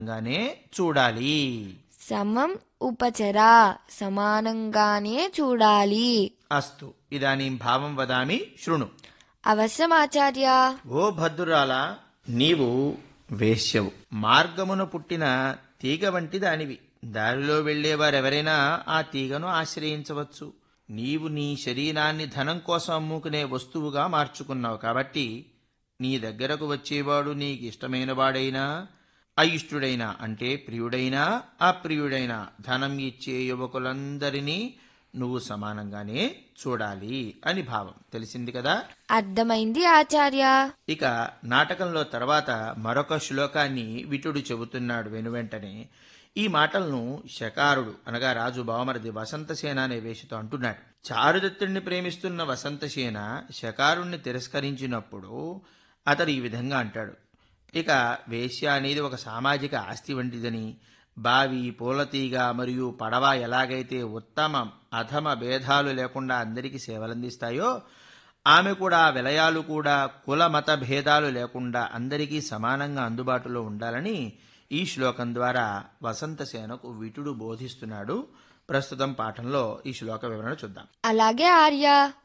గానే చూడాలి సమం ఉపచరా సమానంగానే చూడాలి అస్తు ఇదానీం భావం వదామి శృణు అవశ్యమాచార్య ఓ భద్రురాలా నీవు వేశ్యవు మార్గమున పుట్టిన తీగ వంటి దానివి దారిలో వెళ్లేవారెవరైనా ఆ తీగను ఆశ్రయించవచ్చు నీవు నీ శరీరాన్ని ధనం కోసం అమ్ముకునే వస్తువుగా మార్చుకున్నావు కాబట్టి నీ దగ్గరకు వచ్చేవాడు నీకు ఇష్టమైన వాడైనా అయిష్టుడైనా అంటే ప్రియుడైనా అప్రియుడైనా ధనం ఇచ్చే యువకులందరినీ నువ్వు సమానంగానే చూడాలి అని భావం తెలిసింది కదా అర్థమైంది ఆచార్య ఇక నాటకంలో తర్వాత మరొక శ్లోకాన్ని విటుడు చెబుతున్నాడు వెనువెంటనే ఈ మాటలను శకారుడు అనగా రాజు బావమరిది వసంతసేన అనే వేషతో అంటున్నాడు చారుదత్తుడిని ప్రేమిస్తున్న వసంతసేన శకారుణ్ణి తిరస్కరించినప్పుడు అతడు ఈ విధంగా అంటాడు ఇక వేశ్య అనేది ఒక సామాజిక ఆస్తి వంటిదని బావి పూలతీగ మరియు పడవ ఎలాగైతే ఉత్తమ అధమ భేదాలు లేకుండా అందరికీ సేవలందిస్తాయో ఆమె కూడా విలయాలు కూడా కుల మత భేదాలు లేకుండా అందరికీ సమానంగా అందుబాటులో ఉండాలని ఈ శ్లోకం ద్వారా వసంతసేనకు విటుడు బోధిస్తున్నాడు ప్రస్తుతం పాఠంలో ఈ శ్లోక వివరణ చూద్దాం అలాగే ఆర్య